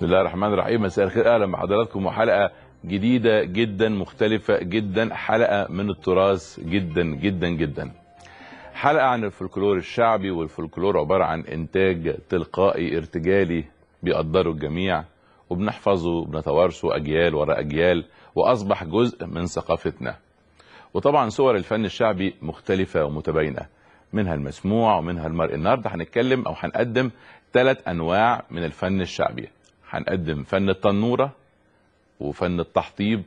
بسم الله الرحمن الرحيم مساء الخير اهلا بحضراتكم وحلقه جديده جدا مختلفه جدا حلقه من التراث جدا جدا جدا حلقه عن الفولكلور الشعبي والفولكلور عباره عن انتاج تلقائي ارتجالي بيقدره الجميع وبنحفظه وبنتوارثه اجيال ورا اجيال واصبح جزء من ثقافتنا وطبعا صور الفن الشعبي مختلفه ومتباينه منها المسموع ومنها المرئي النهارده هنتكلم او هنقدم ثلاث انواع من الفن الشعبي هنقدم فن التنوره وفن التحطيب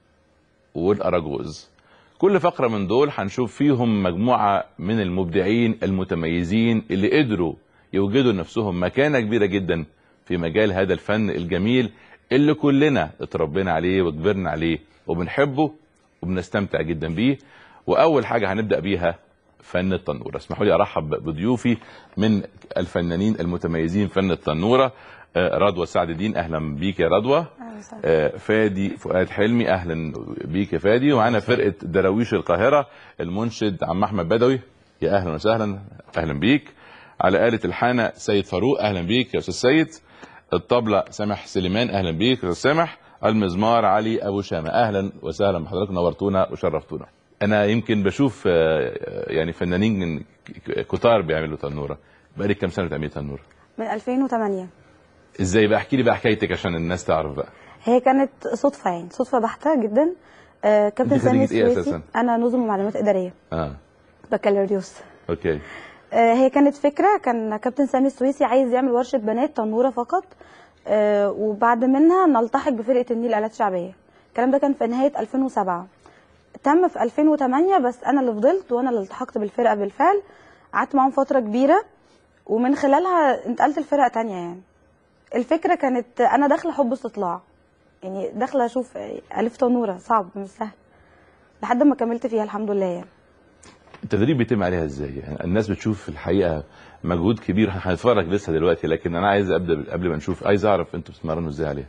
والاراجوز كل فقره من دول هنشوف فيهم مجموعه من المبدعين المتميزين اللي قدروا يوجدوا نفسهم مكانه كبيره جدا في مجال هذا الفن الجميل اللي كلنا اتربينا عليه وكبرنا عليه وبنحبه وبنستمتع جدا بيه واول حاجه هنبدا بيها فن التنوره اسمحوا لي ارحب بضيوفي من الفنانين المتميزين فن التنوره آه، رضوى سعد الدين اهلا بيك يا رضوى أهلا وسهلا. آه، فادي فؤاد حلمي اهلا بيك يا فادي ومعانا فرقه دراويش القاهره المنشد عم احمد بدوي يا اهلا وسهلا اهلا بيك على آلة الحانة سيد فاروق اهلا بيك يا استاذ سيد الطبلة سامح سليمان اهلا بيك يا استاذ سامح المزمار علي ابو شامه اهلا وسهلا بحضراتكم نورتونا وشرفتونا انا يمكن بشوف آه، يعني فنانين من ك- كتار بيعملوا تنوره بقالك كام سنه بتعملي تنوره من 2008 ازاي بقى احكي لي بقى حكايتك عشان الناس تعرف بقى هي كانت صدفة يعني صدفة بحتة جدا آه كابتن أنت سامي خريجة إيه السويسي أساساً؟ أنا نظم ومعلومات إدارية اه بكالوريوس اوكي آه هي كانت فكرة كان كابتن سامي السويسي عايز يعمل ورشة بنات تنورة فقط آه وبعد منها نلتحق بفرقة النيل آلات شعبية الكلام ده كان في نهاية 2007 تم في 2008 بس أنا اللي فضلت وأنا اللي التحقت بالفرقة بالفعل قعدت معاهم فترة كبيرة ومن خلالها انتقلت لفرقة تانية يعني الفكرة كانت أنا داخلة حب استطلاع يعني داخلة أشوف ألف تنورة صعب مش سهل لحد ما كملت فيها الحمد لله يعني التدريب بيتم عليها ازاي يعني الناس بتشوف في الحقيقه مجهود كبير هنتفرج لسه دلوقتي لكن انا عايز ابدا قبل ما نشوف عايز اعرف انتوا بتتمرنوا ازاي عليها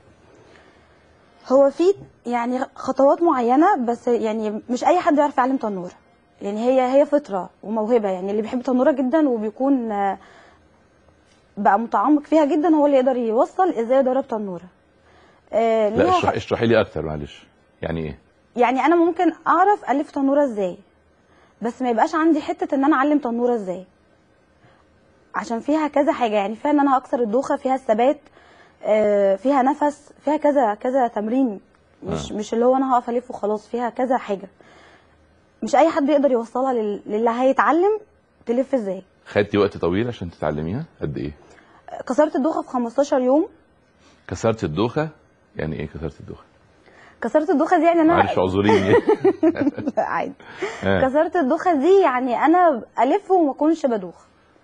هو في يعني خطوات معينة بس يعني مش أي حد يعرف يعلم تنورة يعني هي هي فطرة وموهبة يعني اللي بيحب تنورة جدا وبيكون آه، بقى متعمق فيها جدا هو اللي يقدر يوصل ازاي يدرب تنورة آه، لا ليها اشرح اشرحي لي اكتر معلش يعني ايه يعني انا ممكن اعرف الف تنوره ازاي بس ما يبقاش عندي حته ان انا اعلم تنوره ازاي عشان فيها كذا حاجه يعني فيها ان انا هكسر الدوخه فيها الثبات آه، فيها نفس فيها كذا كذا تمرين مش مش اللي هو انا هقف الف وخلاص فيها كذا حاجه مش اي حد يقدر يوصلها لل- للي هيتعلم تلف ازاي خدتي وقت طويل عشان تتعلميها قد ايه كسرت الدوخه في 15 يوم كسرت الدوخه يعني ايه كسرت الدوخه كسرت الدوخه دي يعني انا معلش اعذريني عادي آه. كسرت الدوخه دي يعني انا الف وما اكونش بدوخ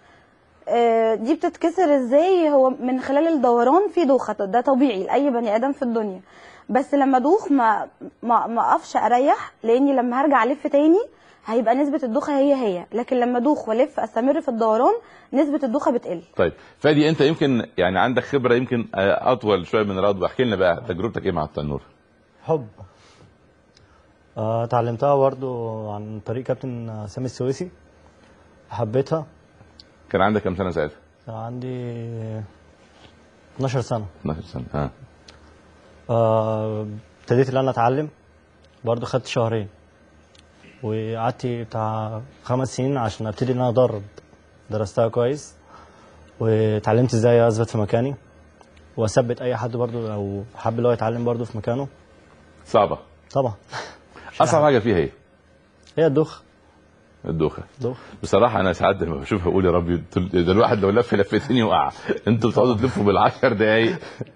آه، دي بتتكسر ازاي هو من خلال الدوران في دوخه ده طبيعي لاي بني ادم في الدنيا بس لما ادوخ ما ما ما اقفش اريح لاني لما هرجع الف تاني هيبقى نسبه الدوخه هي هي لكن لما ادوخ والف استمر في الدوران نسبه الدوخه بتقل طيب فادي انت يمكن يعني عندك خبره يمكن آه، اطول شويه من رضوى احكي لنا بقى تجربتك ايه مع التنور حب آه، اتعلمتها برضو عن طريق كابتن سامي السويسي حبيتها كان عندك كام سنه ساعتها كان عندي 12 سنة 12 سنه ها آه، ابتديت ان انا اتعلم برضو خدت شهرين وقعدت بتاع خمس سنين عشان ابتدي ان انا ادرب درستها كويس واتعلمت ازاي اثبت في مكاني واثبت اي حد برضو لو حب اللي هو يتعلم برضو في مكانه صعبه طبعا اصعب حاجه فيها ايه هي الدوخ الدوخه دوخ بصراحه انا ساعات لما بشوفها بقول يا ربي دول- ده الواحد لو لف لفتين يوقع انتوا بتقعدوا تلفوا بالعشر دقايق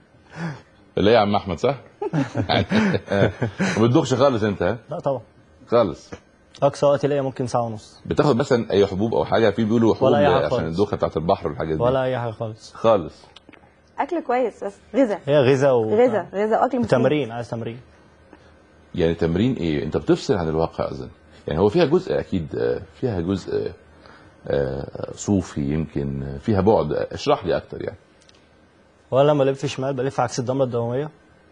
لا يا عم احمد صح؟ يعني ما بتدوخش خالص انت ها؟ لا طبعا خالص اقصى وقت ليا ممكن ساعه ونص بتاخد مثلا اي حبوب او حاجه في بيقولوا حبوب ولا أي حاجة عشان خالص. الدوخه بتاعت البحر والحاجات دي ولا اي حاجه خالص خالص اكل كويس بس غذاء هي غذاء و... غذاء غذاء واكل مفيد. تمرين عايز تمرين يعني تمرين ايه انت بتفصل عن الواقع اظن يعني هو فيها جزء اكيد آه، فيها جزء آه، صوفي يمكن آه، فيها بعد اشرح لي اكتر يعني وانا لما بلف شمال بلف عكس الدمره الدمويه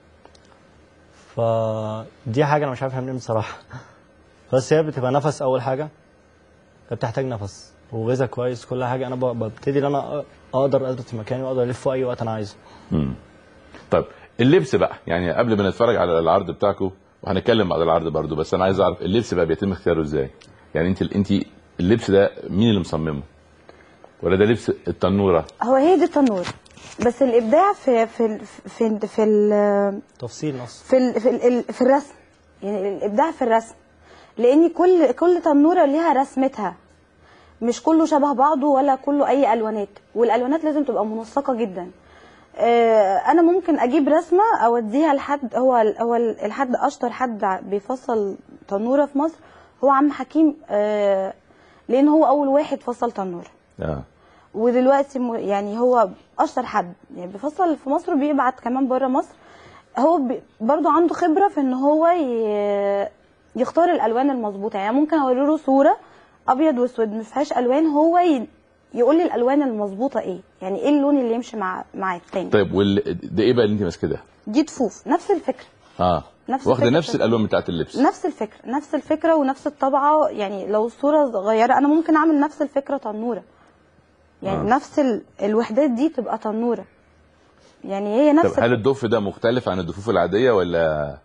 فدي حاجه انا مش عارف منين بصراحه بس هي بتبقى نفس اول حاجه هي بتحتاج نفس وغذاء كويس كل حاجه انا ب- ببتدي ان انا أ- اقدر اثبت في مكاني واقدر الف في اي وقت انا عايزه مم. طيب اللبس بقى يعني قبل ما نتفرج على العرض بتاعكم وهنتكلم بعد العرض برضو بس انا عايز اعرف اللبس بقى بيتم اختياره ازاي يعني انت انت اللبس ده مين اللي مصممه ولا ده لبس التنوره هو هي دي التنور بس الابداع في في في في, في ال- تفصيل نص في ال في, ال في الرسم يعني الابداع في الرسم لان كل كل تنوره ليها رسمتها مش كله شبه بعضه ولا كله اي الوانات والالوانات لازم تبقى منسقه جدا آه، انا ممكن اجيب رسمه اوديها لحد هو هو الحد اشطر حد بيفصل تنوره في مصر هو عم حكيم آه، لان هو اول واحد فصل تنوره اه ودلوقتي م- يعني هو اشطر حد يعني بيفصل في مصر وبيبعت كمان بره مصر هو بي برضو عنده خبره في ان هو ي- يختار الالوان المظبوطه يعني ممكن اوري له صوره ابيض واسود ما فيهاش الوان هو ي... يقول لي الالوان المظبوطه ايه يعني ايه اللون اللي يمشي مع مع التاني طيب وال... ده ايه بقى اللي انت ماسكه ده دي تفوف نفس الفكره اه نفس واخده الفكرة. نفس الالوان بتاعت اللبس نفس الفكره نفس الفكره ونفس الطبعه يعني لو الصوره صغيره انا ممكن اعمل نفس الفكره تنوره يعني آه. آه. نفس ال... الوحدات دي تبقى تنوره يعني هي نفس طب هل الضف ده مختلف عن الضفوف العاديه ولا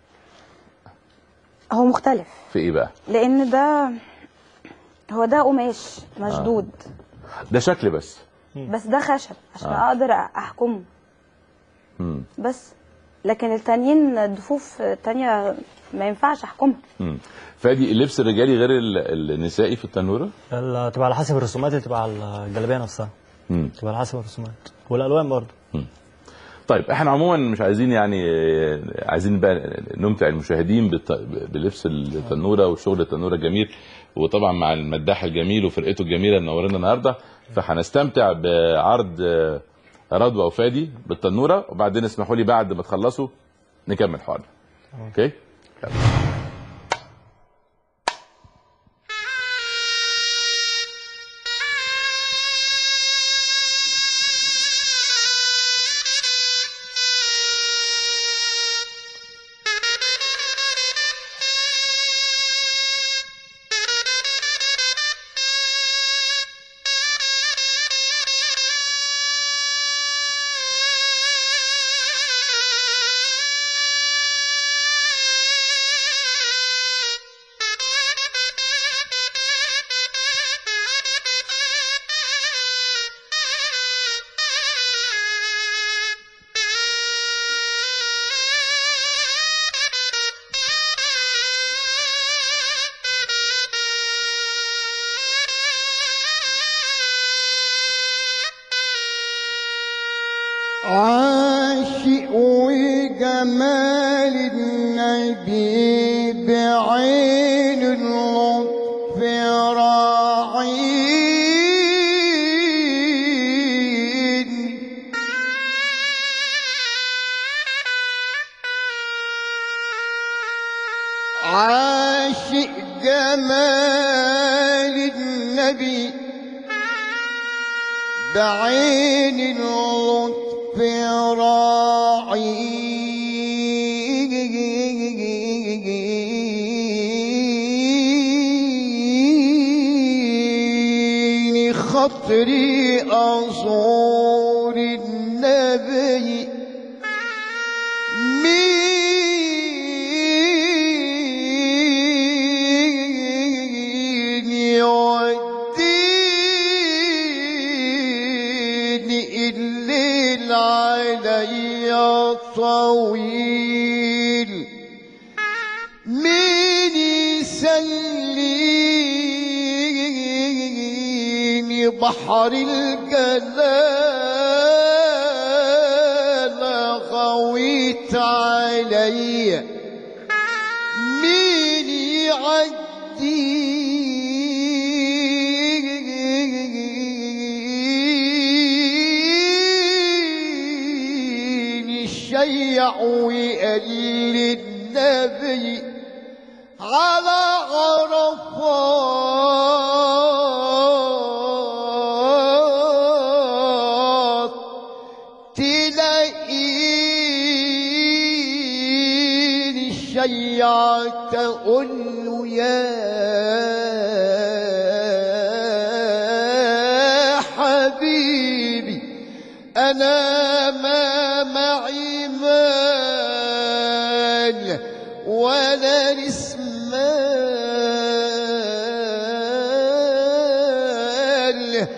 هو مختلف في ايه بقى لان ده هو ده قماش مشدود ده شكل بس بس ده خشب عشان آه. اقدر احكمه مم. بس لكن التانيين الضفوف التانية ما ينفعش احكمها مم. فادي اللبس الرجالي غير ال- النسائي في التنوره ال- تبقى على حسب الرسومات اللي تبقى على الجلابيه نفسها مم. تبقى على حسب الرسومات والالوان برضه طيب احنا عموما مش عايزين يعني آه، عايزين بقى نمتع المشاهدين بالت- بلبس التنوره وشغل التنوره الجميل وطبعا مع المداح الجميل وفرقته الجميله اللي منورنا النهارده فهنستمتع بعرض آه، رضوى وفادي بالتنوره وبعدين اسمحوا لي بعد ما تخلصوا نكمل حوارنا اوكي يلا. عاشق وجمال النبي بعين اللطف راعين عاشق جمال النبي بعين اللطف راعي خطري أزور النبي مين يوديني الليل علي طويل مين يسليني بحر الجلال غويت علي مين يعديني الشيع وقال للنبي على عرفات تلاقيني الشيع تقول له يا حبيبي أنا ما معي مال ولا رسمال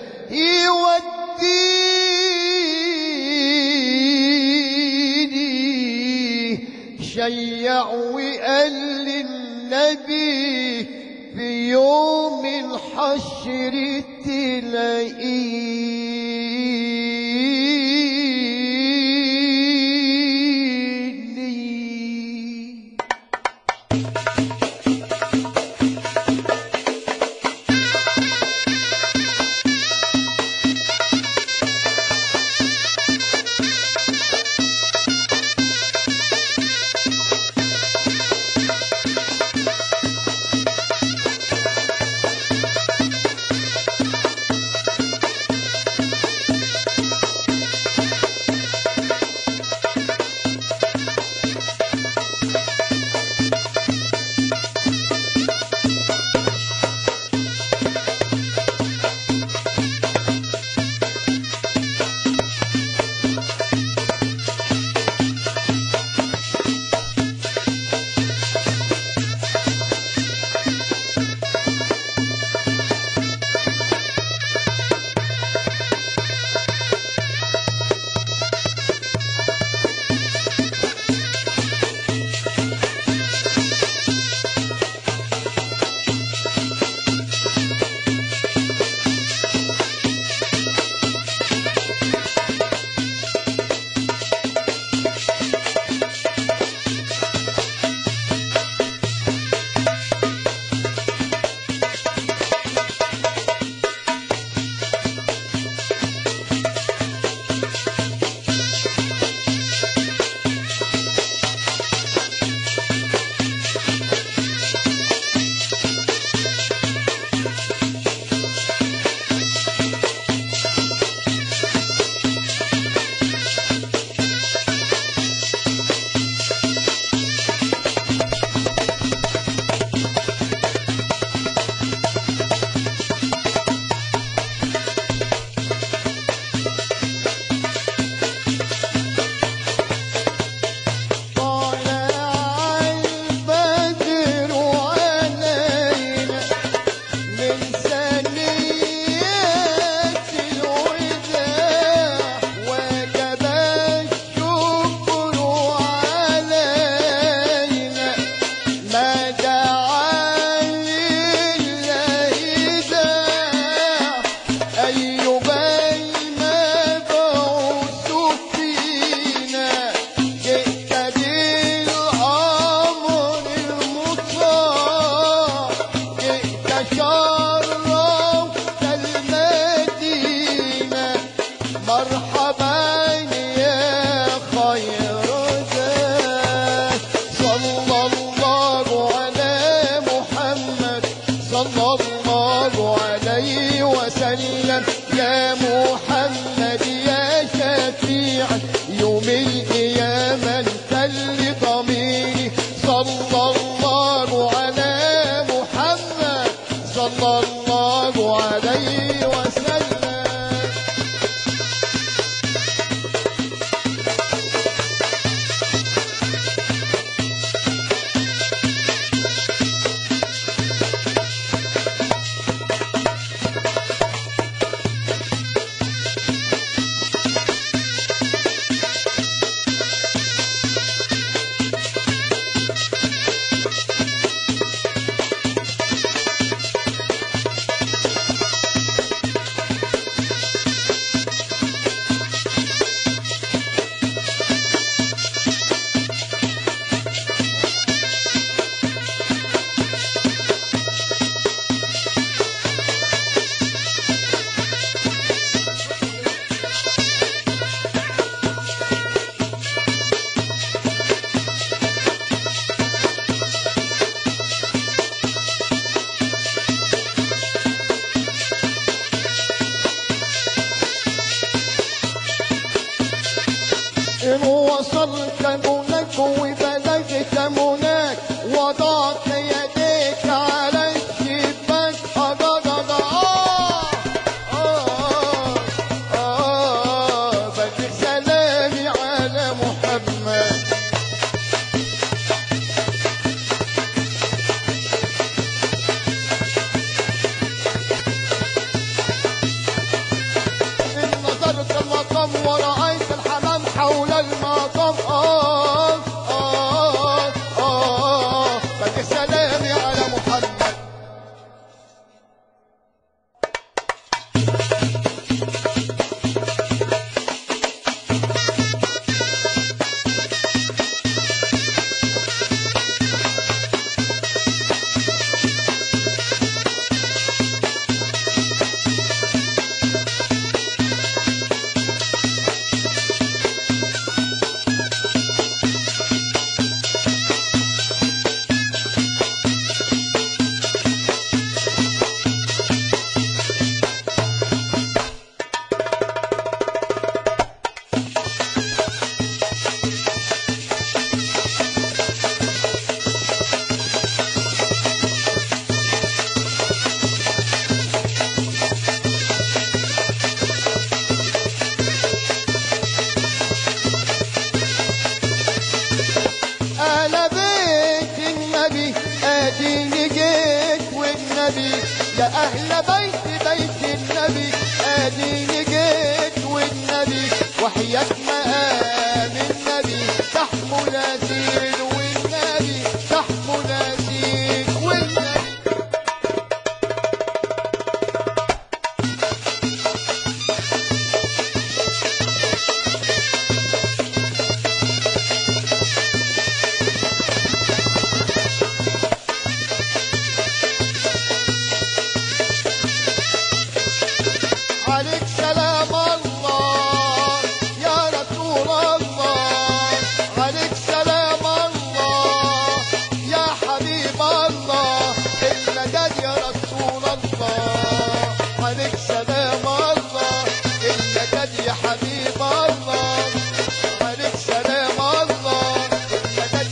يوديني شيع وقال للنبي في يوم الحشر تلاقيني طلع البدر علينا من ثنيات الوداع وجب الشكر علينا ما دعا لله داع أيها المبعوث فينا جئت بالأمر المطاع جئت شرفت المدينة مرحبا يا خير ذات صلى الله على محمد صلى الله عليه وسلم يا محمد يا شفيع يوم القيامة انت اللي ضميري صلى الله على محمد صلى الله عليه وسلم إن وصلت منك وبلغت مناك وضعت يديك على الشباك أضضض آه آه آه بلغ سلامي على محمد أهل بيت النبي اديني جيت والنبي يا اهل بيت بيت النبي اديني جيت والنبي وحياة مقام النبي تحمل اسير والنبي تحمل اسير والنبي عليك سلام الله يا رسول الله عليك سلام الله يا حبيب الله المدد يا رسول الله عليك سلام الله المدد يا حبيب الله عليك سلام الله المدد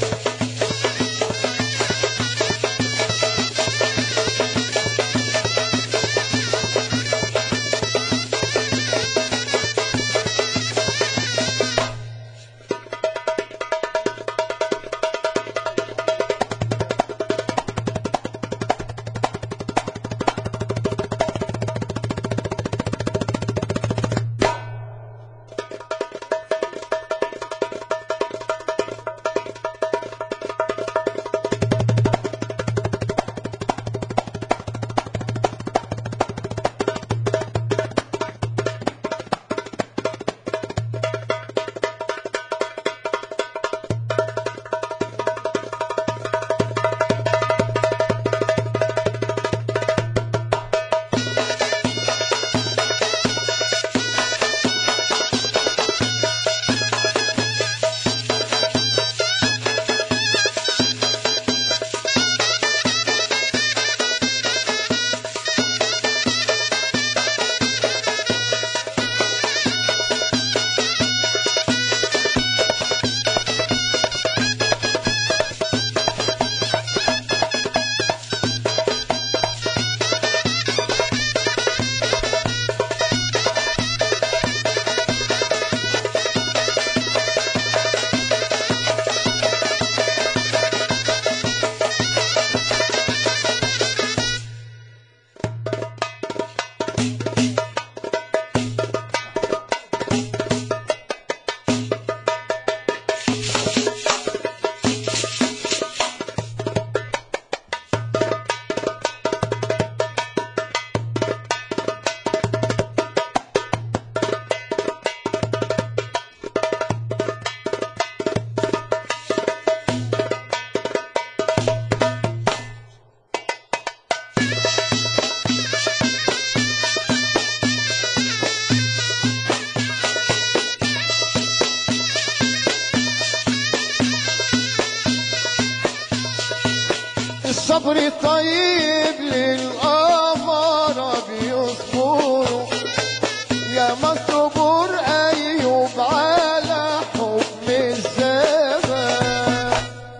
الصبر طيب للأمر بيصبروا يا مصبور أيوب على حكم الزمان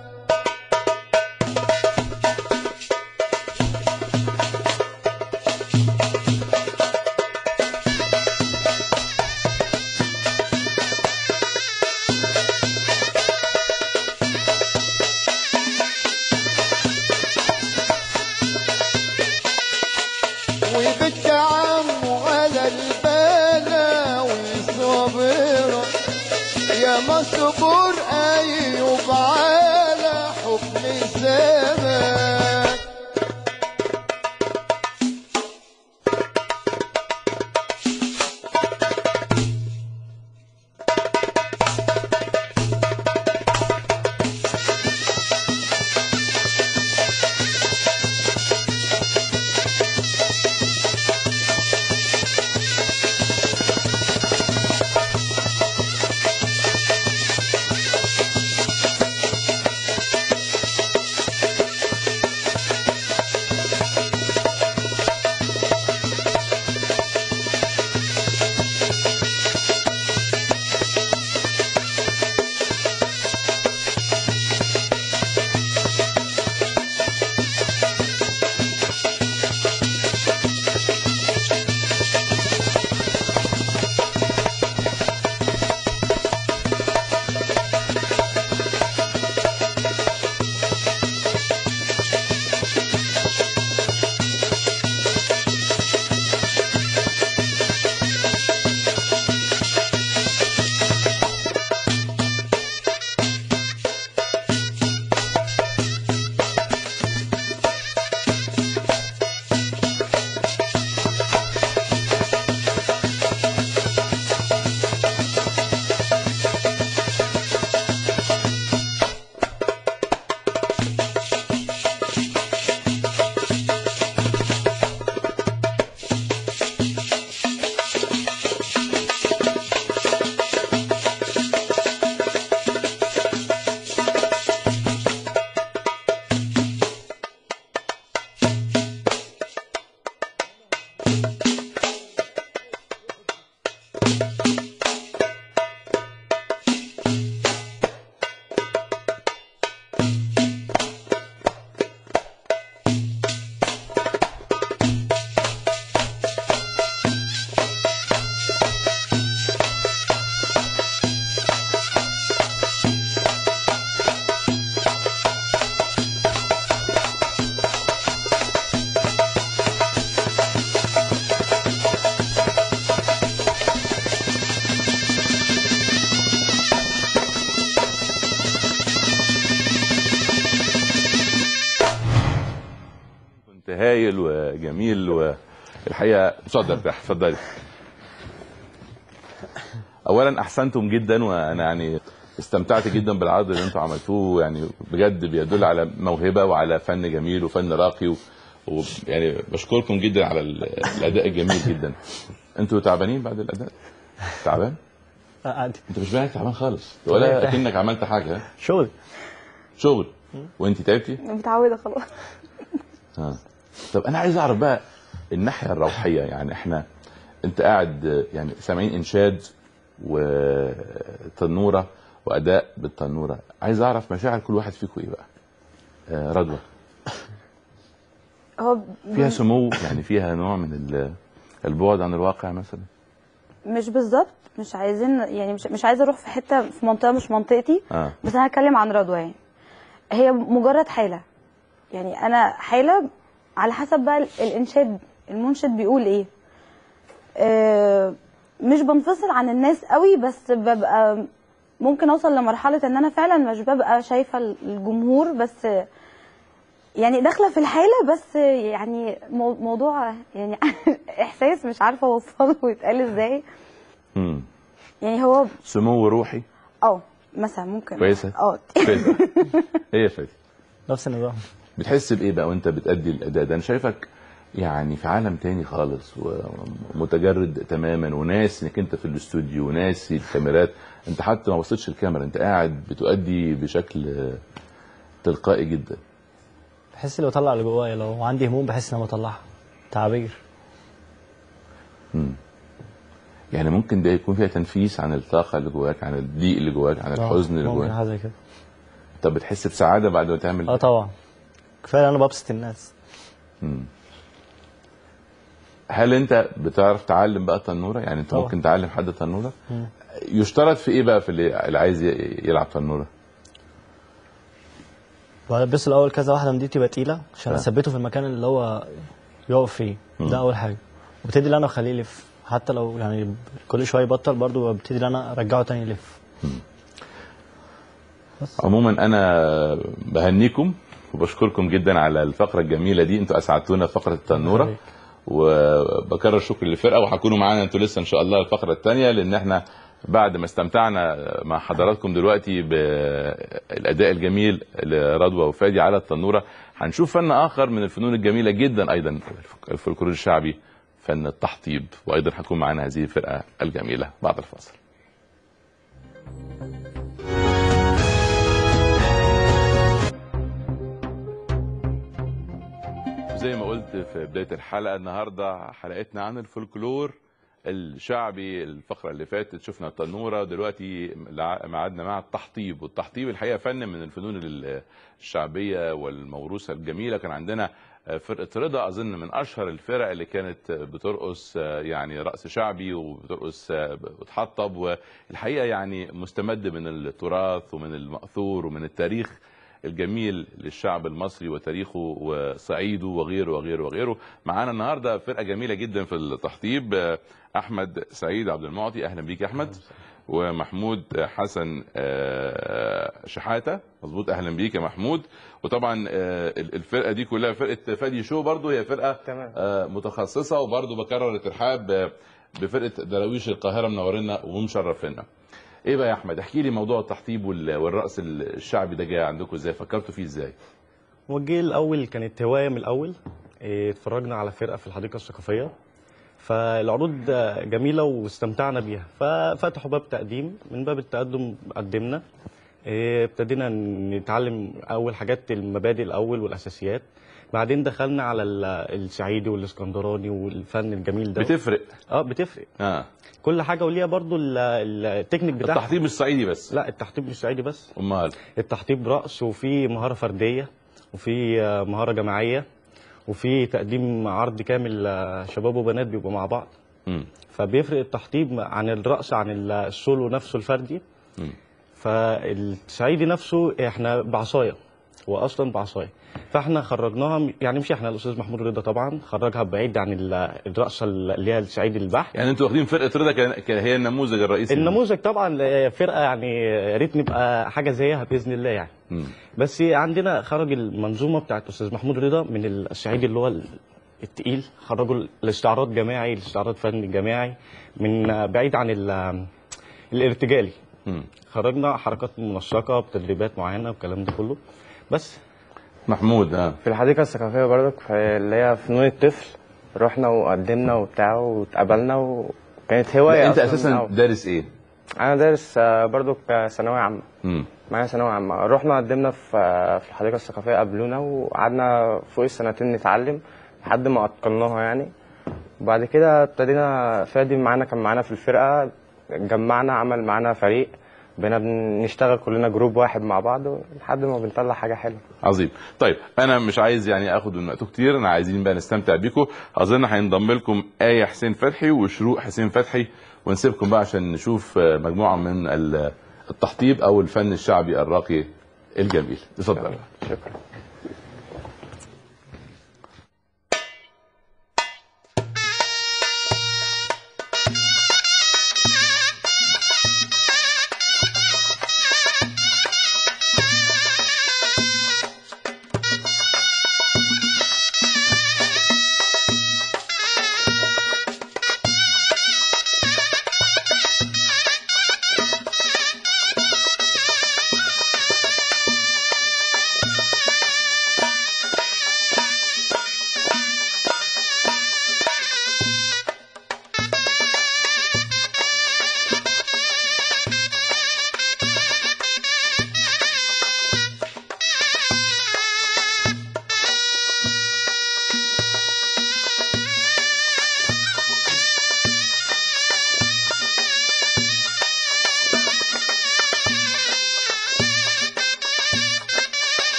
وبك عمو على البلاوي صبرا يا مصبور أيوب على حكم الزمان كنت هايل وجميل والحقيقه اتفضل ارتاح اتفضلي اولا احسنتم جدا وانا يعني استمتعت جدا بالعرض اللي انتم عملتوه يعني بجد بيدل على موهبه وعلى فن جميل وفن راقي و... ويعني بشكركم جدا على ال- الاداء الجميل جدا انتوا تعبانين بعد الاداء تعبان آه، عادي انت مش باينك تعبان خالص ولا كأنك عملت حاجه ها؟ شغل شغل وانت تعبتي متعوده خلاص ها طب انا عايز اعرف بقى الناحيه الروحيه يعني احنا انت قاعد يعني سامعين انشاد وتنوره واداء بالتنوره عايز اعرف مشاعر كل واحد فيكم ايه بقى آه رضوى هو فيها سمو يعني فيها نوع من ال- البعد عن الواقع مثلا مش بالظبط مش عايزين يعني مش, مش عايزه اروح في حته في منطقه مش منطقتي اه بس انا هتكلم عن رضوى يعني هي مجرد حاله يعني انا حاله على حسب بقى ال- الانشاد المنشد بيقول ايه آه مش بنفصل عن الناس قوي بس ببقى ممكن اوصل لمرحله ان انا فعلا مش ببقى شايفه الجمهور بس يعني داخله في الحاله بس يعني مو- موضوع يعني احساس مش عارفه اوصله ويتقال ازاي امم يعني هو سمو روحي اه مثلا ممكن كويسة. اه فادي ايه يا فادي نفس النظام بتحس بايه بقى وانت بتأدي الاداء ده انا شايفك يعني في عالم تاني خالص ومتجرد تماما وناسي انك انت في الاستوديو وناسي الكاميرات انت حتى ما بصيتش الكاميرا انت قاعد بتؤدي بشكل آه، تلقائي جدا بحس اللي بطلع اللي جوايا لو عندي هموم بحس ان انا بطلعها تعبير مم. يعني ممكن ده يكون فيها تنفيس عن الطاقه اللي جواك عن الضيق اللي جواك عن الحزن اللي ممكن جواك حاجه زي كده طب بتحس بسعاده بعد ما تعمل اه طبعا كفايه انا ببسط الناس مم. هل انت بتعرف تعلم بقى تنوره يعني انت طبعا. ممكن تعلم حد تنوره مم. يشترط في ايه بقى في اللي, اللي عايز ي- يلعب تنوره بلبسه الاول كذا واحده من دي تبقى تقيله عشان آه. اثبته في المكان اللي هو يقف فيه مم. ده اول حاجه وابتدي ان انا اخليه يلف حتى لو يعني كل شويه يبطل برضه ببتدي ان انا ارجعه تاني يلف بس عموما انا بهنيكم وبشكركم جدا على الفقره الجميله دي انتوا اسعدتونا في فقره التنوره وبكرر شكر للفرقه وهكونوا معانا انتوا لسه ان شاء الله الفقره الثانيه لان احنا بعد ما استمتعنا مع حضراتكم دلوقتي بالاداء الجميل لرضوى وفادي على التنوره هنشوف فن اخر من الفنون الجميله جدا ايضا الفولكلور الشعبي فن التحطيب وايضا هتكون معانا هذه الفرقه الجميله بعد الفاصل زي ما قلت في بدايه الحلقه النهارده حلقتنا عن الفولكلور الشعبي الفقره اللي فاتت شفنا التنوره دلوقتي ميعادنا مع التحطيب والتحطيب الحقيقه فن من الفنون ال- الشعبيه والموروثه الجميله كان عندنا فرقه رضا اظن من اشهر الفرق اللي كانت بترقص يعني رقص شعبي وبترقص بتحطب والحقيقه يعني مستمد من التراث ومن الماثور ومن التاريخ الجميل للشعب المصري وتاريخه وصعيده وغيره وغيره وغيره معانا النهارده فرقه جميله جدا في التحطيب آه، احمد سعيد عبد المعطي اهلا بيك يا احمد ومحمود حسن آه، شحاته مظبوط اهلا بيك يا محمود وطبعا آه، الفرقه دي كلها فرقه فادي شو برضو هي فرقه تمام. آه، متخصصه وبرضو بكرر الترحاب آه، بفرقه دراويش القاهره منورنا ومشرفينا ايه بقى يا احمد احكي لي موضوع التحطيب وال- والرقص الشعبي ده جاي عندكم ازاي فكرتوا فيه ازاي وجه الاول كانت هوايه من الاول إيه، اتفرجنا على فرقه في الحديقه الثقافيه فالعروض جميله واستمتعنا بيها ففتحوا باب تقديم من باب التقدم قدمنا إيه، ابتدينا نتعلم اول حاجات المبادئ الاول والاساسيات بعدين دخلنا على ال- الصعيدي والاسكندراني والفن الجميل ده بتفرق اه بتفرق اه كل حاجه وليها برضو ال- ال- التكنيك بتاعها التحطيب الصعيدي بس لا التحطيب مش صعيدي بس امال التحطيب رقص وفي مهارة فردية وفي آه، مهارة جماعية وفي تقديم عرض كامل آه، شباب وبنات بيبقوا مع بعض مم. فبيفرق التحطيب عن الرقص عن ال- السولو نفسه الفردي مم. فالصعيدي نفسه احنا بعصاية هو اصلا بعصايه فاحنا خرجناها م- يعني مش احنا الاستاذ محمود رضا طبعا خرجها بعيد عن ال- الرقصه اللي هي الصعيد البحر يعني انتوا واخدين فرقه رضا كان كان هي النموذج الرئيسي النموذج طبعا فرقه يعني يا ريت نبقى حاجه زيها باذن الله يعني مم. بس عندنا خرج المنظومه بتاعت استاذ محمود رضا من الصعيد اللي هو التقيل خرجوا الاستعراض جماعي الاستعراض فني جماعي من بعيد عن ال- الارتجالي مم. خرجنا حركات منسقه بتدريبات معينه والكلام ده كله بس محمود اه في الحديقة الثقافية برضك في اللي هي فنون الطفل رحنا وقدمنا وبتاع واتقبلنا وكانت هواية لا انت أصلاً من اساسا الأول. دارس ايه؟ أنا دارس آه، برضك ثانوية عامة مم. معايا ثانوية عامة رحنا قدمنا في آه، في الحديقة الثقافية قابلونا وقعدنا فوق السنتين نتعلم لحد ما أتقناها يعني وبعد كده ابتدينا فادي معانا كان معانا في الفرقة جمعنا عمل معانا فريق بقينا بنشتغل كلنا جروب واحد مع بعض لحد ما بنطلع حاجة حلوة عظيم طيب انا مش عايز يعني اخد من وقته كتير انا عايزين بقى نستمتع بيكم اظن هينضم لكم ايه حسين فتحي وشروق حسين فتحي ونسيبكم بقى عشان نشوف آه، مجموعه من ال- التحطيب او الفن الشعبي الراقي الجميل اتفضل شكرا Thank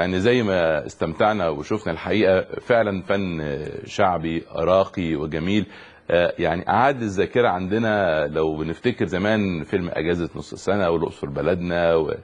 يعني زي ما استمتعنا وشفنا الحقيقه فعلا فن شعبي راقي وجميل آه، يعني اعاد الذاكره عندنا لو بنفتكر زمان فيلم اجازه نص السنه والاقصر بلدنا و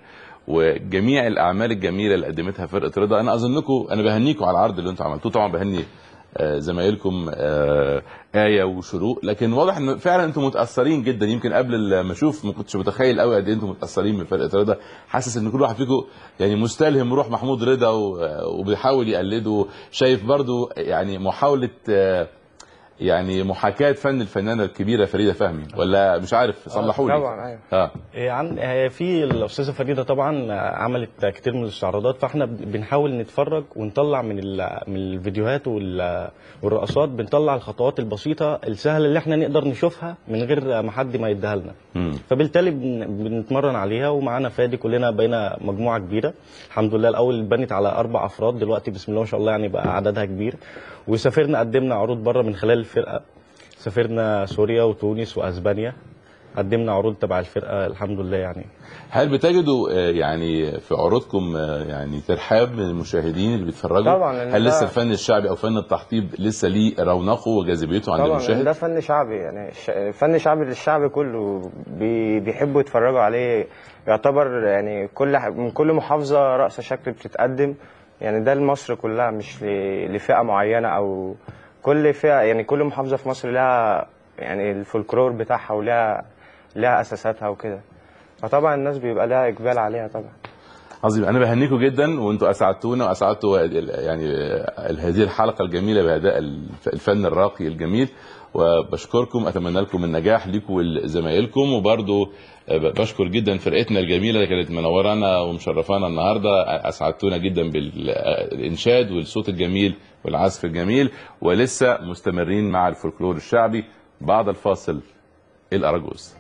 وجميع الاعمال الجميله اللي قدمتها فرقه رضا انا اظنكم انا بهنيكم على العرض اللي انتم عملتوه طبعا بهني آه، زمايلكم آه، آية وشروق لكن واضح ان فعلا انتم متاثرين جدا يمكن قبل ما اشوف ما كنتش متخيل قوي قد ايه انتم متاثرين من فرقه رضا حاسس ان كل واحد فيكم يعني مستلهم روح محمود رضا و- وبيحاول يقلده شايف برضو يعني محاوله آه، يعني محاكاه فن الفنانه الكبيره فريده فهمي ولا مش عارف صلحوا لي طبعا ايوه اه إيه عن آه، في الاستاذه فريده طبعا آه، عملت كتير من الاستعراضات فاحنا ب- بنحاول نتفرج ونطلع من ال- من الفيديوهات وال- والرقصات بنطلع الخطوات البسيطه السهله اللي احنا نقدر نشوفها من غير ما حد ما يديها لنا مم. فبالتالي بن- بنتمرن عليها ومعانا فادي كلنا بقينا مجموعه كبيره الحمد لله الاول بنت على اربع افراد دلوقتي بسم الله ما شاء الله يعني بقى عددها كبير وسافرنا قدمنا عروض بره من خلال الفرقه سافرنا سوريا وتونس واسبانيا قدمنا عروض تبع الفرقه الحمد لله يعني هل بتجدوا آه، يعني في عروضكم آه، يعني ترحاب من المشاهدين اللي بيتفرجوا طبعاً، لأن هل ده- لسه الفن الشعبي او فن التحطيب لسه ليه رونقه وجاذبيته عند طبعا المشاهد ده فن شعبي يعني ش- فن شعبي للشعب كله بي- بيحبوا يتفرجوا عليه يعتبر يعني كل ح- من كل محافظة رقصة شكل بتتقدم يعني ده لمصر كلها مش ل- لفئة معينة أو كل فئة يعني كل محافظة في مصر لها يعني الفولكلور بتاعها ولها لها أساساتها وكده فطبعا الناس بيبقى لها إقبال عليها طبعا عظيم انا بهنيكم جدا وانتم اسعدتونا واسعدتوا يعني آه، هذه الحلقه الجميله باداء الف- الفن الراقي الجميل وبشكركم اتمنى لكم النجاح ليكم ولزمايلكم وبرضو آه، بشكر جدا فرقتنا الجميله اللي كانت منورانا ومشرفانا النهارده اسعدتونا جدا بالانشاد والصوت الجميل والعزف الجميل ولسه مستمرين مع الفولكلور الشعبي بعد الفاصل الاراجوز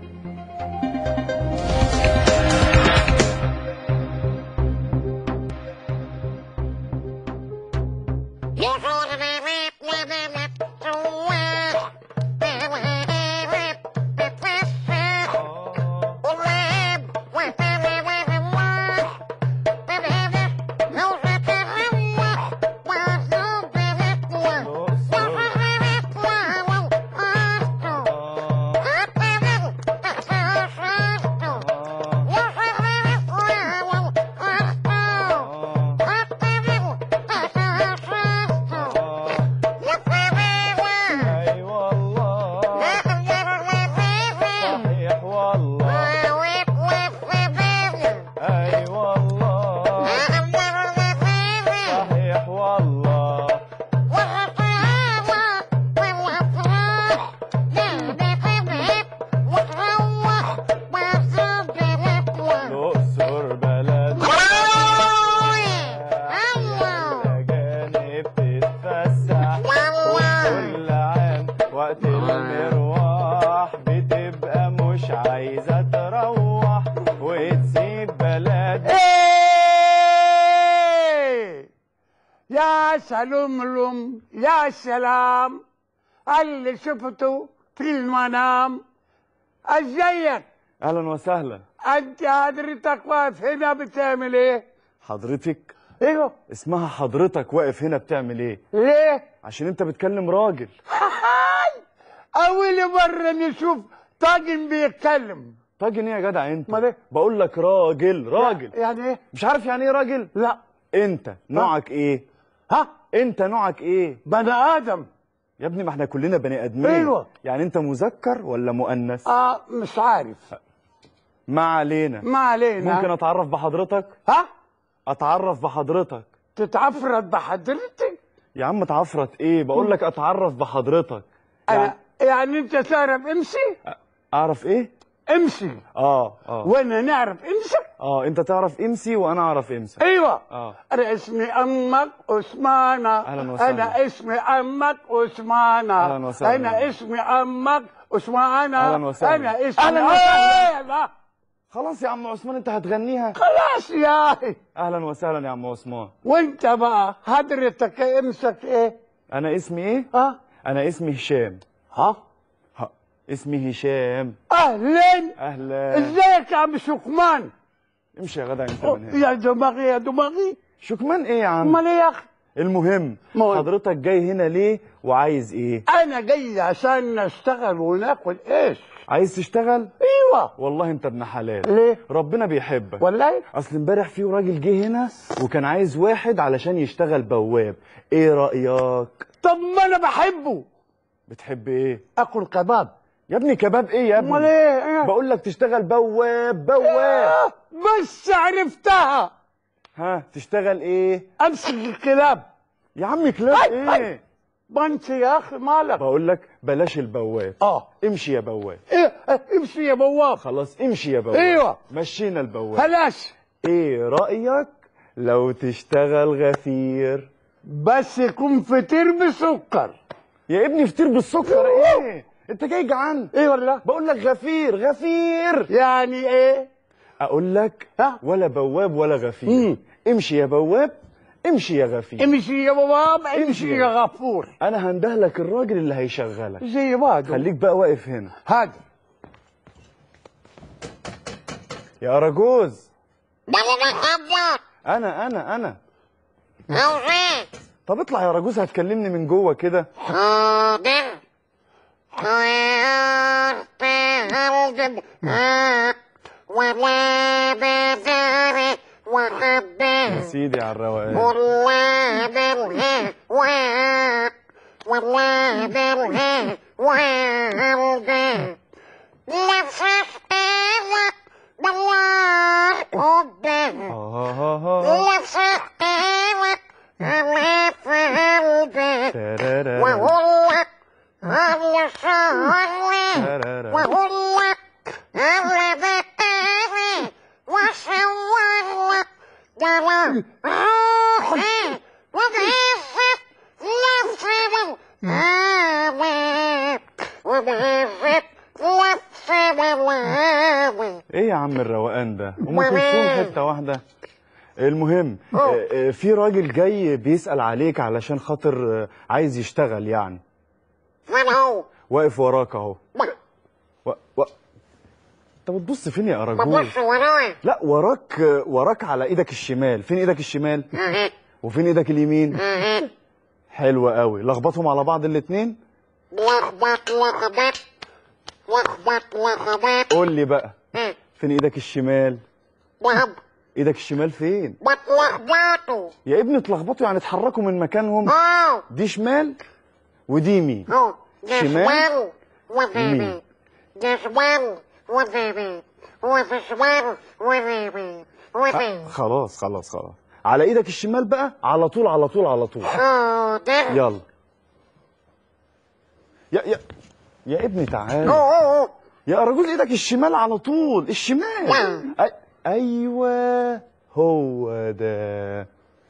اي والله صحيح والله اي والله صحيح والله الاقصر بلد الاجانب تتفسح كل عام وقت المروح بتبقى مش عايزة تروح وتسيب بلد يا سلام لم يا سلام اللي شفته في المنام ازيك اهلا وسهلا انت حضرتك واقف هنا بتعمل ايه حضرتك ايوه اسمها حضرتك واقف هنا بتعمل ايه ليه عشان انت بتكلم راجل اول مره نشوف طاجن بيتكلم طاجن ايه يا جدع انت امال ايه؟ بقول لك راجل راجل يعني ايه مش عارف يعني ايه راجل لا انت نوعك ايه ها انت نوعك ايه بني ادم يا ابني ما احنا كلنا بني ادمين أيوة. يعني انت مذكر ولا مؤنث اه مش عارف ما علينا ما علينا ممكن اتعرف بحضرتك ها اتعرف بحضرتك تتعفرت بحضرتك يا عم اتعفرت ايه بقول لك اتعرف بحضرتك يعني انا يعني انت تعرف امشي اعرف ايه امشي اه اه وانا نعرف امشي اه انت تعرف امسي وانا اعرف امسي ايوه اه انا اسمي امك عثمانة أهلاً وسهلاً. انا اسمي امك عثمانة أهلاً وسهلاً. انا اسمي امك عثمانة أهلاً وسهلاً. انا اسمي أهلاً وسهلاً. إيه لا خلاص يا عم عثمان انت هتغنيها خلاص يا اخي اهلا وسهلا يا عم عثمان وانت بقى حضرتك امسك ايه انا اسمي ايه ها انا اسمي هشام ها ها. اسمي هشام اهلا اهلا ازيك يا عم شكمان امشي يا جدع انت من هنا يا دماغي يا دماغي شكمان ايه يا عم امال ايه يا اخي المهم مهم. حضرتك جاي هنا ليه وعايز ايه انا جاي عشان نشتغل وناكل ايش عايز تشتغل ايوه والله انت ابن حلال ليه ربنا بيحبك والله اصل امبارح في راجل جه هنا وكان عايز واحد علشان يشتغل بواب ايه رايك طب ما انا بحبه بتحب ايه اكل كباب يا ابني كباب ايه يا امال ابني ايه ايه بقول لك تشتغل بواب بواب آه، بس عرفتها ها تشتغل ايه امسك الكلاب يا عم كلاب هاي، هاي. ايه بنت يا اخي مالك بقول لك بلاش البواب اه امشي يا بواب ايه آه، امشي يا بواب خلاص امشي يا بواب ايوه. مشينا البواب هلاش ايه رايك لو تشتغل غفير بس يكون فطير بسكر يا ابني فطير بالسكر ايه انت جاي جعان ايه ولا بقول لك غفير غفير يعني ايه اقول لك ها؟ ولا بواب ولا غفير مم. امشي يا بواب امشي يا غفير امشي يا بواب امشي امشي. يا غفور انا هنده لك الراجل اللي هيشغلك زي بعض خليك بقى واقف هنا هذا يا اراجوز بابا بحبك انا انا انا عاوزين طب اطلع يا راجوز هتكلمني من جوه كده حاضر طيرت الجب ولا بزار وحبه يا سيدي على الروقان والله بالهوى والله بالهوى والله لفح انا بالله حبه ها ها ها لفح انا على قلبه ترارا. وهو على شعري ترارا. وهو على بقري وشوار جرى روحي وبعزت نفسي بالهوى وبعزت نفسي بالهوى ايه يا عم الروقان ده ام كلثوم حته واحده المهم آه، آه، في راجل جاي بيسأل عليك علشان خاطر آه، عايز يشتغل يعني من هو؟ واقف وراك اهو و... و... انت بتبص فين يا اراجوز ببص وراي لا وراك آه، وراك على ايدك الشمال فين ايدك الشمال اهي وفين ايدك اليمين اهي حلو قوي لخبطهم على بعض الاتنين لخبط لخبط لخبط لخبط قول لي بقى ها، فين ايدك الشمال بهب ايدك الشمال فين بتلخبطوا يا ابني اتلخبطوا يعني اتحركوا من مكانهم اه دي شمال ودي يمين هو شمال، جسوان وذيبي يمين. جسوان وذيبي وفشوان وذيبي وذيبي خلاص خلاص خلاص على ايدك الشمال بقى على طول على طول على طول حاضر يلا يا يا يا ابني تعال أوه. يا رجل ايدك الشمال على طول الشمال أي... ايوه هو ده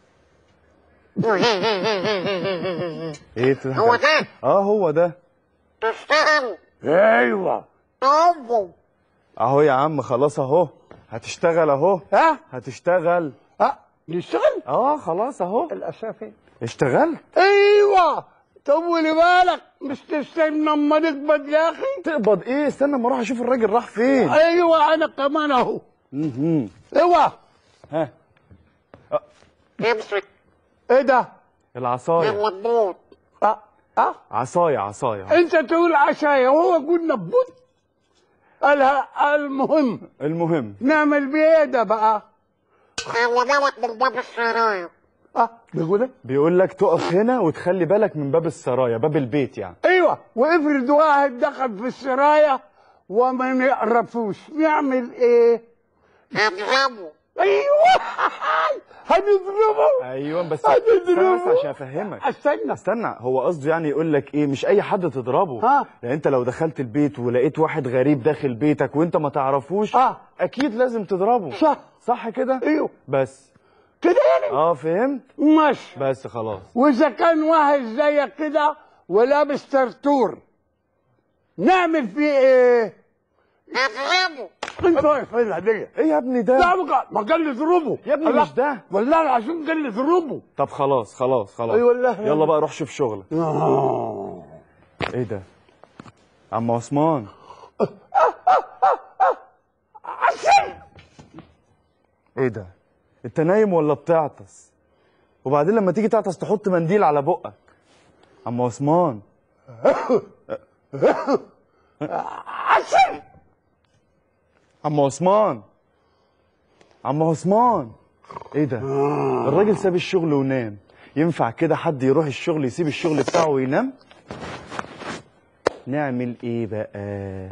ايه بتضحك هو على- ده اه هو ده تشتغل ايوه أوه. اهو يا عم خلاص اهو هتشتغل اهو ها هتشتغل ها نشتغل اه خلاص اهو الاسافي اشتغلت ايوه طولي بالك مش تستنى اما نقبض يا اخي تقبض ايه استنى اما اروح اشوف الراجل راح فين ايوه انا كمان اهو مهم. ايوه ها امسك ايه ده العصايه اللبوط اه اه عصايه عصايه انت تقول عشاية وهو يقول نبوت قالها المهم المهم نعمل بيه ايه ده بقى خلي بالك من باب السرايا اه بيقول ايه بيقول لك تقف هنا وتخلي بالك من باب السرايا باب البيت يعني ايوه وافرض واحد دخل في السرايا وما نعرفوش نعمل ايه هضربه ايوه هنضربه ايوه بس هتضربه. استنى بس عشان افهمك استنى استنى هو قصده يعني يقول لك ايه مش اي حد تضربه ها. يعني انت لو دخلت البيت ولقيت واحد غريب داخل بيتك وانت ما تعرفوش اه اكيد لازم تضربه صح صح كده ايوه بس كده يعني اه فهمت ماشي بس خلاص واذا كان واحد زيك كده ولابس ترتور نعمل فيه ايه هضربه انت واقف فين الهديه ايه يا ابني لا ده بقى ما قال لي اضربه يا ابني الله. مش ده والله العظيم قال لي اضربه طب خلاص خلاص خلاص أي والله. يلا بقى روح شوف شغلك آه. ايه ده عم عثمان عسل ايه ده انت نايم ولا بتعطس وبعدين لما تيجي تعطس تحط منديل على بقك عم عثمان عم عثمان عم عثمان ايه ده الراجل ساب الشغل ونام ينفع كده حد يروح الشغل يسيب الشغل بتاعه وينام نعمل ايه بقى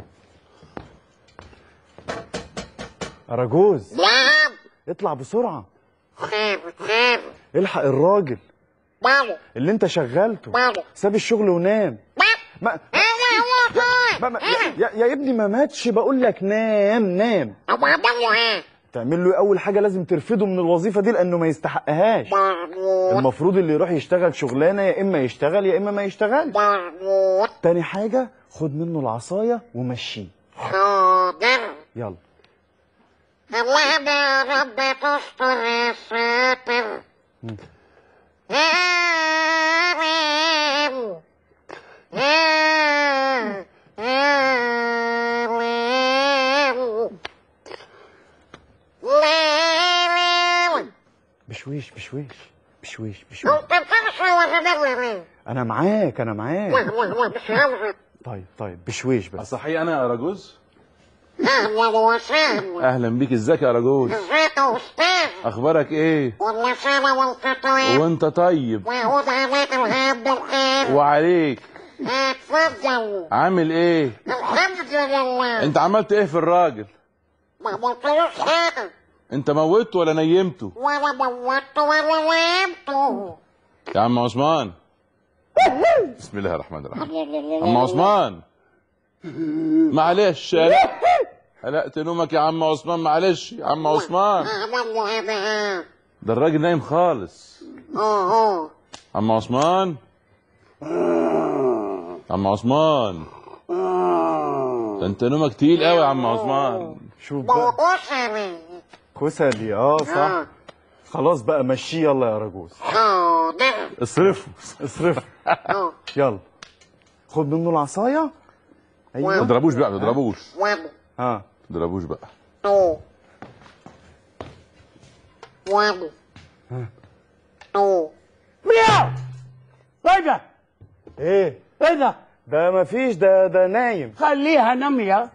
اراجوز نعم اطلع بسرعه خير خير الحق الراجل ماله اللي انت شغلته ماله ساب الشغل ونام ما ايوه هو خير ما ما يا, يا ابني ما ماتش بقول لك نام نام طب اعمل له ايه؟ تعمل له إيه؟ اول حاجه لازم ترفده من الوظيفه دي لانه ما يستحقهاش مربوط المفروض اللي يروح يشتغل شغلانه يا اما يشتغل يا اما ما يشتغلش مربوط تاني حاجه خد منه العصايه ومشيه حاضر يلا اللهم يا رب تستر يا ساتر آمين آمين آمين بشويش بشويش بشويش بشويش انت بتمشي ولا انا معاك انا معاك ولا مش عاوز طيب طيب بشويش بس صحيح انا يا اراجوز اهلا وسهلا اهلا بيك ازيك يا اراجوز ازيك يا استاذ اخبارك ايه والله سنه وانت طيب وانت طيب ويعود عليك الهام بالخير وعليك اتفضل عامل ايه الحمد لله انت عملت ايه في الراجل ما قلتلوش حاجه انت موته ولا نيمته ولا موته ولا نامته يا عم عثمان بسم الله الرحمن الرحيم عم عثمان معلش قلقت قلقت نومك يا عم عثمان معلش يا عم عثمان اعمل له هذا ده الراجل نايم خالص اه اه عم عثمان عم عثمان ده انت نومك تقيل قوي يا عم عثمان شوف بقى بوسري كسلي اه صح خلاص بقى مشيه يلا يا راجوز حاضر اصرفه اصرف اه يلا خد منه العصايه ما ايوه تضربوش بقى ما تضربوش ولا ها ما تضربوش بقى تو ولا تو مياو ايه ده؟ ايه ايه ده؟ ده مفيش ده ده نايم خليها نامية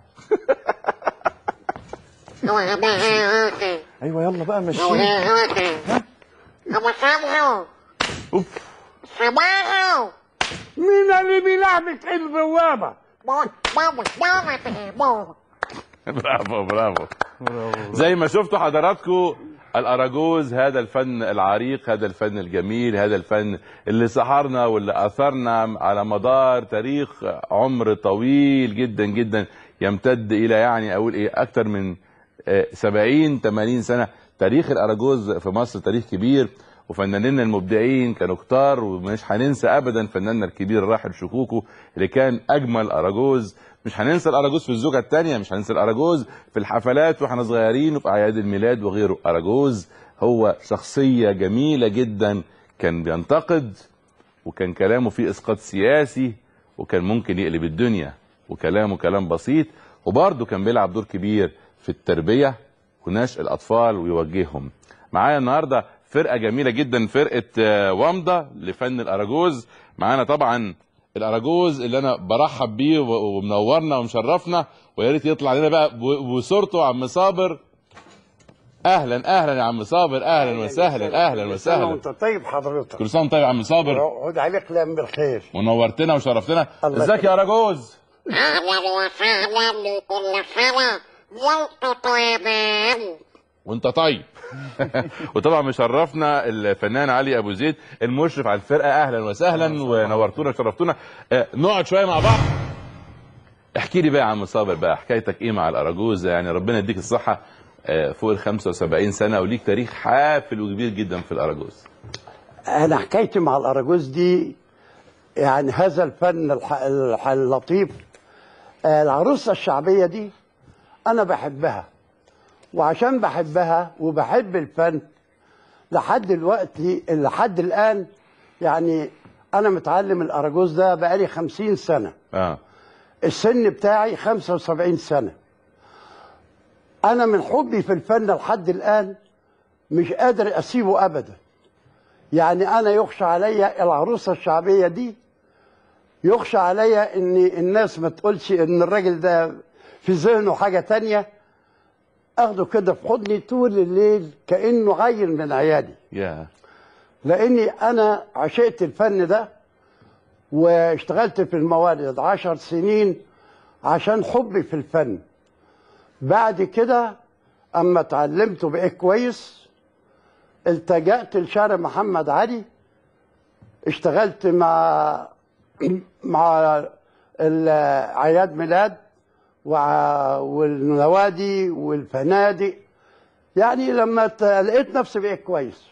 وهذا هاكي ايوه يلا بقى مشيه وهي هاكي أبو سامحو اوف صباحو مين اللي بيلعبك البوابة؟ بابا بابا بابا برافو برافو زي ما شفتوا حضراتكم الاراجوز هذا الفن العريق هذا الفن الجميل هذا الفن اللي سحرنا واللي اثرنا على مدار تاريخ عمر طويل جدا جدا يمتد الى يعني اقول ايه اكتر من آه، 70 80 سنه تاريخ الاراجوز في مصر تاريخ كبير وفنانينا المبدعين كانوا كتار ومش هننسى ابدا فناننا الكبير الراحل شكوكو اللي كان اجمل اراجوز مش هننسى الاراجوز في الزوجه الثانيه مش هننسى الاراجوز في الحفلات واحنا صغيرين وفي اعياد الميلاد وغيره اراجوز هو شخصيه جميله جدا كان بينتقد وكان كلامه فيه اسقاط سياسي وكان ممكن يقلب الدنيا وكلامه كلام بسيط وبرضه كان بيلعب دور كبير في التربيه ونشء الاطفال ويوجههم معايا النهارده فرقه جميله جدا فرقه آه، وامضه لفن الاراجوز معانا طبعا الاراجوز اللي انا برحب بيه و- ومنورنا ومشرفنا ويا ريت يطلع لنا بقى ب- بصورته عم صابر اهلا اهلا يا عم صابر اهلا وسهلا اهلا وسهلا وانت طيب حضرتك كل سنه وأنت طيب يا عم صابر عود عليك لام بالخير ونورتنا وشرفتنا الله ازيك يا اراجوز أهلا وسهلا لكل سنة وانتم طيبين وانت طيب وطبعا مشرفنا الفنان علي ابو زيد المشرف على الفرقه اهلا وسهلا ونورتونا وشرفتونا آه، نقعد شويه مع بعض احكي لي بقى يا عم صابر بقى حكايتك ايه مع الاراجوز يعني ربنا يديك الصحه آه، فوق ال 75 سنه وليك تاريخ حافل وكبير جدا في الاراجوز انا حكايتي مع الاراجوز دي يعني هذا الفن الح... الح... اللطيف آه، العروسه الشعبيه دي انا بحبها وعشان بحبها وبحب الفن لحد دلوقتي لحد الان يعني انا متعلم الاراجوز ده بقالي خمسين سنه اه السن بتاعي 75 سنة أنا من حبي في الفن لحد الآن مش قادر أسيبه أبدا يعني انا يخشى عليا العروسه الشعبيه دي يخشى عليا ان الناس ما تقولش ان الراجل ده في ذهنه حاجه تانية اخده كده في حضني طول الليل كانه عيل من عيالي يا لاني انا عشقت الفن ده واشتغلت في الموالد عشر سنين عشان حبي في الفن بعد كده اما اتعلمت وبقيت كويس التجأت لشارع محمد علي اشتغلت مع مع اعياد ميلاد وع- والنوادي والفنادق يعني لما ت- لقيت نفسي بقيت كويس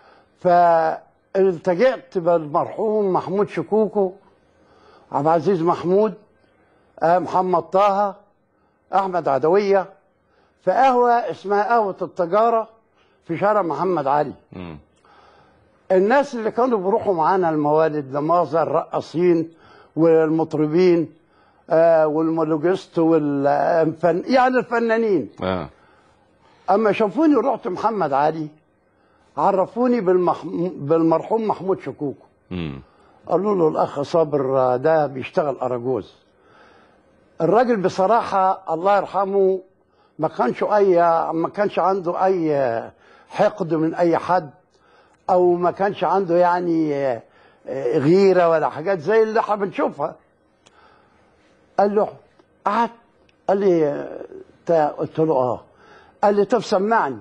فالتجأت بالمرحوم محمود شكوكو عبد العزيز محمود آه، محمد طه احمد عدويه في قهوه اسمها قهوه التجاره في شارع محمد علي مم. الناس اللي كانوا بيروحوا معانا الموالد لمؤاخذة الرقاصين والمطربين آه والمولوجيست والفن يعني الفنانين اه اما شافوني رحت محمد علي عرفوني بالمح... بالمرحوم محمود شكوكو مم. قالوا له الاخ صابر آه، ده بيشتغل اراجوز الراجل بصراحه الله يرحمه ما كانش اي ما كانش عنده اي حقد من اي حد او ما كانش عنده يعني آه، آه، غيره ولا حاجات زي اللي احنا بنشوفها قال له قعد قال لي آه، تا- قلت له اه قال لي طب سمعني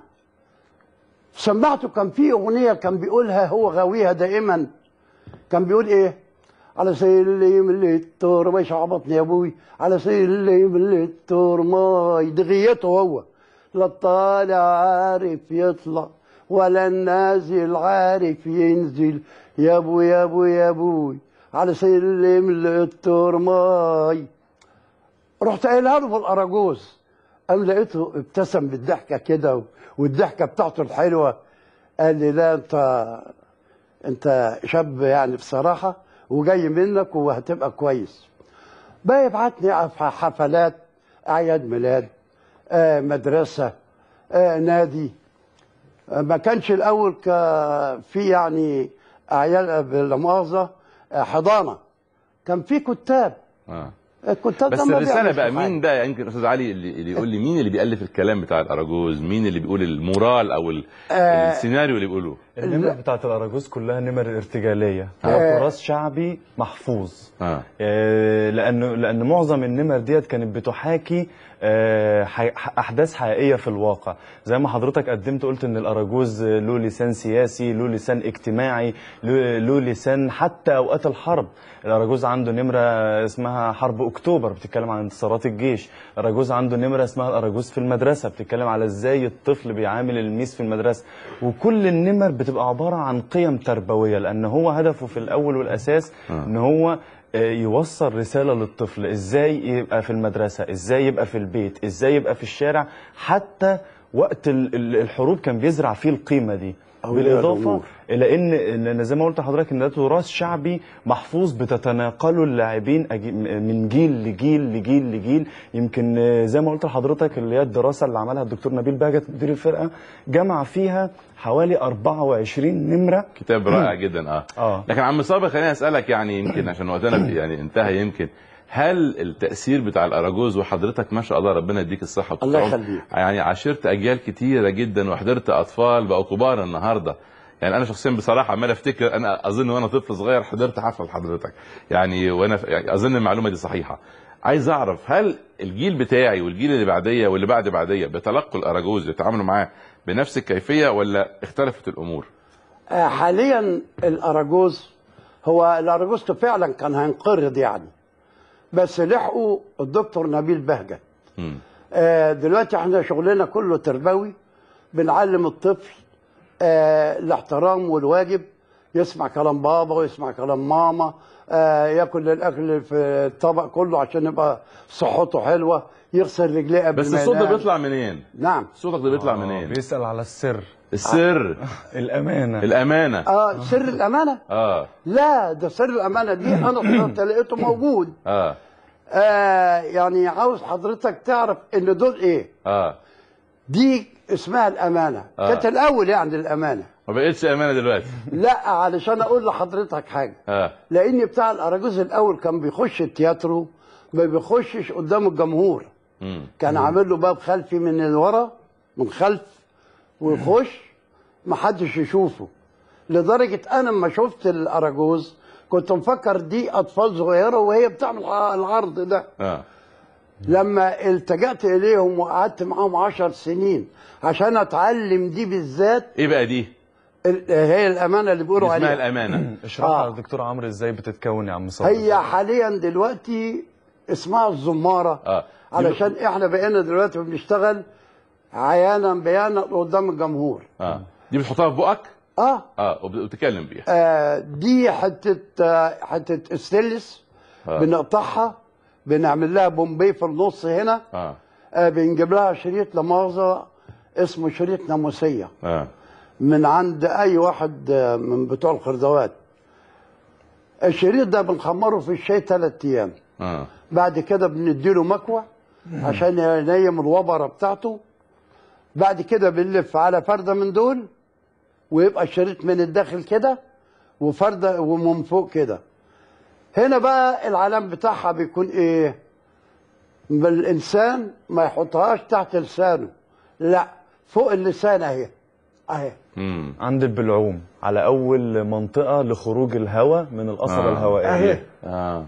سمعته كان في اغنيه كان بيقولها هو غاويها دائما كان بيقول ايه على سلم اللي التور ما شعبطني يا ابوي على سلم اللي التور ما دي غيته هو لا الطالع عارف يطلع ولا النازل عارف ينزل يا ابوي يا ابوي يا ابوي على سلم اللي التور ماي رحت قايلها له بالاراجوز قام لقيته ابتسم بالضحكه كده والضحكه بتاعته الحلوه قال لي لا انت انت شاب يعني بصراحه وجاي منك وهتبقى كويس بقى يبعتني في حفلات اعياد ميلاد آه مدرسه آه نادي آه ما كانش الاول ك في يعني اعياد لا مؤاخذه آه حضانه كان في كتاب اه الكتاب بس ده ما الرساله بيعملش بقى حاجة. مين ده يمكن استاذ علي اللي, اللي يقول لي مين اللي بيالف الكلام بتاع الاراجوز مين اللي بيقول المورال او ال- آه. السيناريو اللي بيقولوه النمر بتاعت الاراجوز كلها نمر ارتجاليه آه. هو تراث شعبي محفوظ اه آه، لانه لان معظم النمر ديت كانت بتحاكي آه، حي- احداث حقيقيه في الواقع زي ما حضرتك قدمت قلت ان الاراجوز له لسان سياسي له لسان اجتماعي له له لسان حتى اوقات الحرب الاراجوز عنده نمره اسمها حرب اكتوبر بتتكلم عن انتصارات الجيش الاراجوز عنده نمره اسمها الاراجوز في المدرسه بتتكلم على ازاي الطفل بيعامل الميس في المدرسه وكل النمر بتبقى عباره عن قيم تربويه لان هو هدفه في الاول والاساس آه. ان هو آه، يوصل رسالة للطفل ازاي يبقى في المدرسة ازاي يبقى في البيت ازاي يبقى في الشارع حتى وقت ال- ال- الحروب كان بيزرع فيه القيمة دي أولياء بالإضافة الأمور. إلى إن إن زي ما قلت لحضرتك إن ده تراث شعبي محفوظ بتتناقله اللاعبين أجي- من جيل لجيل لجيل لجيل يمكن آه، زي ما قلت لحضرتك اللي هي الدراسة اللي عملها الدكتور نبيل باجت مدير الفرقة جمع فيها حوالي 24 نمرة كتاب رائع جدا اه اه لكن عم صابر خليني اسالك يعني يمكن عشان وقتنا يعني انتهى يمكن هل التاثير بتاع الاراجوز وحضرتك ما شاء الله ربنا يديك الصحه الله والطول يخليك. يعني عاشرت اجيال كتيره جدا وحضرت اطفال بقوا كبار النهارده يعني انا شخصيا بصراحه عمال افتكر انا اظن وانا طفل صغير حضرت حفله لحضرتك يعني وانا يعني اظن المعلومه دي صحيحه عايز اعرف هل الجيل بتاعي والجيل اللي بعديه واللي بعد بعديه بيتلقوا الاراجوز يتعاملوا معاه بنفس الكيفيه ولا اختلفت الامور؟ آه، حاليا الاراجوز هو الاراجوز فعلا كان هينقرض يعني بس لحقوا الدكتور نبيل بهجت مم. آه، دلوقتي احنا شغلنا كله تربوي بنعلم الطفل آه، الاحترام والواجب يسمع كلام بابا ويسمع كلام ماما آه، ياكل الاكل في الطبق كله عشان يبقى صحته حلوه يغسل رجليه قبل بس ما الصوت ده ينام. بيطلع منين؟ نعم صوتك ده بيطلع آه، منين؟ بيسأل على السر السر الأمانة الامانه اه سر الامانه اه لا ده سر الامانه دي انا طلعت لقيته موجود اه آه يعني عاوز حضرتك تعرف ان دول ايه اه دي اسمها الامانه آه. كانت الاول يعني الامانه ما بقتش امانه دلوقتي لا علشان اقول لحضرتك حاجه اه لان بتاع الاراجوز الاول كان بيخش التياترو ما بيخشش قدام الجمهور مم. كان عامل له باب خلفي من الورا من خلف ويخش محدش يشوفه لدرجة أنا لما شفت الأراجوز كنت مفكر دي أطفال صغيرة وهي بتعمل العرض ده اه لما التجأت إليهم وقعدت معاهم عشر سنين عشان أتعلم دي بالذات ايه بقى دي؟ ال- هي الأمانة اللي بيقولوا اسمها عليها الامانه اشرح آه. على دكتور عمرو ازاي بتتكون يا عم صبري هي حاليا دلوقتي اسمها الزمارة اه علشان احنا بقينا دلوقتي بنشتغل عيانا بيانا قدام الجمهور اه دي بتحطها في بقك اه اه وب- وبتتكلم بيها آه، دي حته آه، حته استلس آه. بنقطعها بنعمل لها بومبي في النص هنا اه آه، بنجيب لها شريط لمؤاخذه اسمه شريط ناموسيه اه من عند اي واحد آه، من بتوع الخردوات الشريط ده بنخمره في الشاي ثلاث ايام اه بعد كده بنديله مكوى عشان ينيم الوبره بتاعته بعد كده بنلف على فرده من دول ويبقى الشريط من الداخل كده وفرده ومن فوق كده هنا بقى العلم بتاعها بيكون ايه ما الانسان ما يحطهاش تحت لسانه لا فوق اللسان اهي اهي امم عند البلعوم على اول منطقه لخروج الهواء من القصبه آه. الهوائيه اهي اه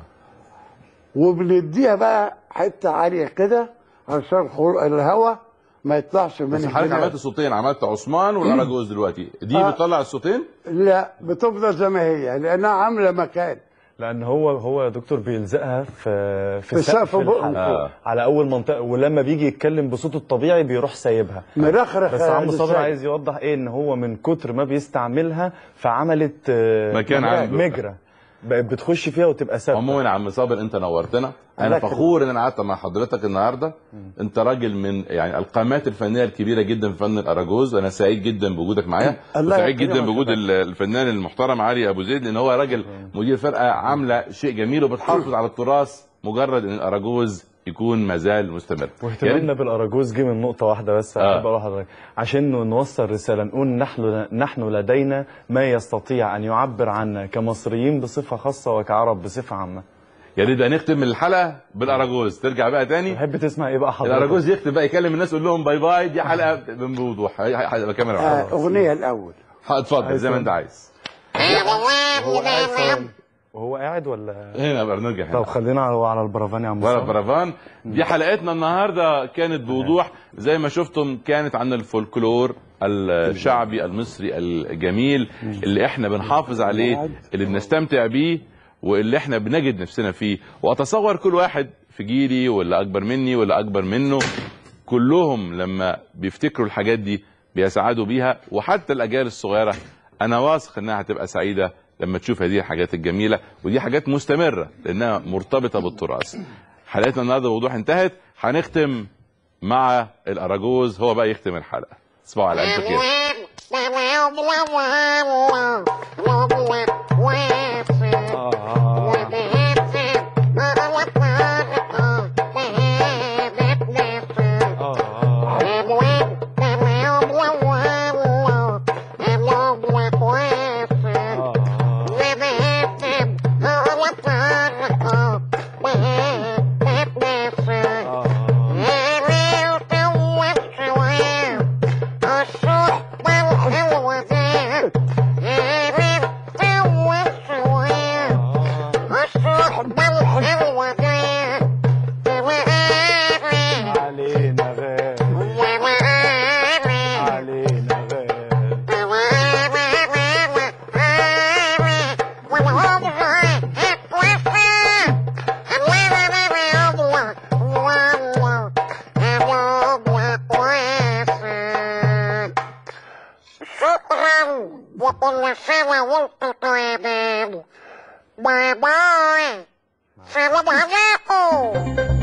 وبنديها بقى حته عاليه كده عشان خر- الهواء ما يطلعش من بس حضرتك الجناب. عملت صوتين عملت عثمان والاراجوز دلوقتي دي آه. بتطلع الصوتين لا بتفضل زي ما هي لانها عامله مكان لان هو هو يا دكتور بيلزقها في في في سقف سقف بقه. الحلقة. آه. على اول منطقه ولما بيجي يتكلم بصوته الطبيعي بيروح سايبها مرخرخ بس عم صابر لسان. عايز يوضح ايه ان هو من كتر ما بيستعملها فعملت آه، مكان عنده. مجرى بقت بتخش فيها وتبقى ثابته عموما يا عم صابر انت نورتنا انا الله يكرمك. فخور ان انا قعدت مع حضرتك النهارده انت راجل من يعني القامات الفنيه الكبيره جدا في فن الاراجوز انا سعيد جدا بوجودك معايا الله وسعيد جدا يكرمك بوجود يا ال- الفنان المحترم علي ابو زيد لان هو راجل مدير فرقه عامله شيء جميل وبتحافظ على التراث مجرد ان الاراجوز يكون مازال مستمر واهتمامنا بالاراجوز جه من نقطه واحده بس آه. احب اقول لحضرتك عشان نوصل رساله نقول نحن نحن لدينا ما يستطيع ان يعبر عنا كمصريين بصفه خاصه وكعرب بصفه عامه يا ريت بقى نختم الحلقه بالاراجوز ترجع بقى تاني تحب تسمع ايه بقى حضرتك الاراجوز يختم بقى يكلم الناس يقول لهم باي باي دي حلقه بوضوح هيبقى كاميرا آه معاك. اغنيه الاول اتفضل زي ما انت عايز هو قاعد فين؟ وهو قاعد ولا هنا بقى نرجع هنا طب خلينا على على البرافان يا عم ورا صابر. برافان دي حلقتنا النهارده كانت بوضوح زي ما شفتم كانت عن الفولكلور الشعبي المصري الجميل اللي احنا بنحافظ عليه اللي بنستمتع بيه واللي احنا بنجد نفسنا فيه واتصور كل واحد في جيلي ولا اكبر مني ولا اكبر منه كلهم لما بيفتكروا الحاجات دي بيسعدوا بيها وحتى الاجيال الصغيره انا واثق انها هتبقى سعيده لما تشوف هذه الحاجات الجميله ودي حاجات مستمره لانها مرتبطه بالتراث حلقتنا النهارده بوضوح انتهت هنختم مع الاراجوز هو بقى يختم الحلقه تصبحوا على الف خير علينا غالي علينا غالي شكرا وكل سنة وانتم طيبين باي باي سلام عليكم